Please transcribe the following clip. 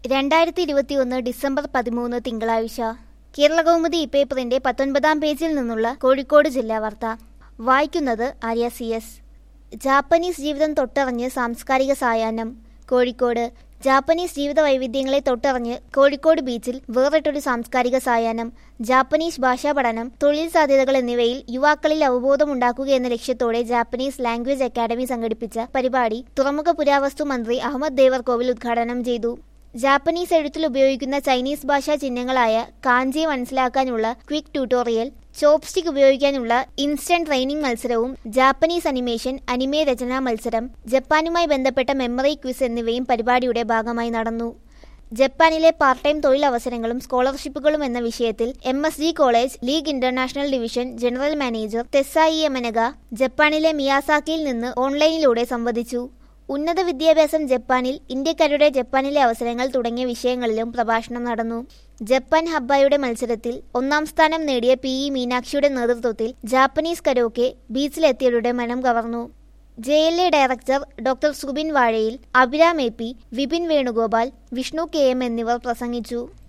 രണ്ടായിരത്തി ഇരുപത്തിയൊന്ന് ഡിസംബർ പതിമൂന്ന് തിങ്കളാഴ്ച കേരളകൗമുദി ഇപ്പേപ്പറിന്റെ പത്തൊൻപതാം പേജിൽ നിന്നുള്ള കോഴിക്കോട് ജില്ലാ വാർത്ത വായിക്കുന്നത് ആര്യ സി എസ് ജാപ്പനീസ് ജീവിതം തൊട്ടറിഞ്ഞ് സാംസ്കാരിക സായാഹ്നം കോഴിക്കോട് ജാപ്പനീസ് ജീവിത വൈവിധ്യങ്ങളെ തൊട്ടറിഞ്ഞ് കോഴിക്കോട് ബീച്ചിൽ വേറിട്ടൊരു സാംസ്കാരിക സായാഹ്നം ജാപ്പനീസ് ഭാഷാ പഠനം തൊഴിൽ സാധ്യതകൾ എന്നിവയിൽ യുവാക്കളിൽ അവബോധമുണ്ടാക്കുക എന്ന ലക്ഷ്യത്തോടെ ജാപ്പനീസ് ലാംഗ്വേജ് അക്കാദമി സംഘടിപ്പിച്ച പരിപാടി തുറമുഖ പുരാവസ്തു മന്ത്രി അഹമ്മദ് ദേവർകോവിൽ ഉദ്ഘാടനം ചെയ്തു ജാപ്പനീസ് എഴുത്തിൽ ഉപയോഗിക്കുന്ന ചൈനീസ് ഭാഷാ ചിഹ്നങ്ങളായ കാഞ്ചി മനസ്സിലാക്കാനുള്ള ക്വിക്ക് ട്യൂട്ടോറിയൽ ചോപ്സ്റ്റിക് ഉപയോഗിക്കാനുള്ള ഇൻസ്റ്റന്റ് ട്രെയിനിംഗ് മത്സരവും ജാപ്പനീസ് അനിമേഷൻ അനിമേ രചനാ മത്സരം ജപ്പാനുമായി ബന്ധപ്പെട്ട മെമ്മറി ക്വിസ് എന്നിവയും പരിപാടിയുടെ ഭാഗമായി നടന്നു ജപ്പാനിലെ പാർട്ട് ടൈം തൊഴിലവസരങ്ങളും സ്കോളർഷിപ്പുകളും എന്ന വിഷയത്തിൽ M S G college league international division general manager തെസായി യമനഗ ജപ്പാനിലെ മിയാസാക്കിയിൽ നിന്ന് ഓൺലൈനിലൂടെ സംവദിച്ചു ഉന്നത വിദ്യാഭ്യാസം ജപ്പാനിൽ ഇന്ത്യക്കാരുടെ ജപ്പാനിലെ അവസരങ്ങൾ തുടങ്ങിയ വിഷയങ്ങളിലും പ്രഭാഷണം നടന്നു ജപ്പാൻ ഹബ്ബായുടെ മത്സരത്തിൽ ഒന്നാം സ്ഥാനം നേടിയ പി ഇ മീനാക്ഷിയുടെ നേതൃത്വത്തിൽ ജാപ്പനീസ് കരോക്കെ ബീച്ചിലെത്തിയവരുടെ മനം കവർന്നു J L A director doctor Subin Vazhayil Abhiram A P Vipin Venugopal Vishnu K M എന്നിവർ പ്രസംഗിച്ചു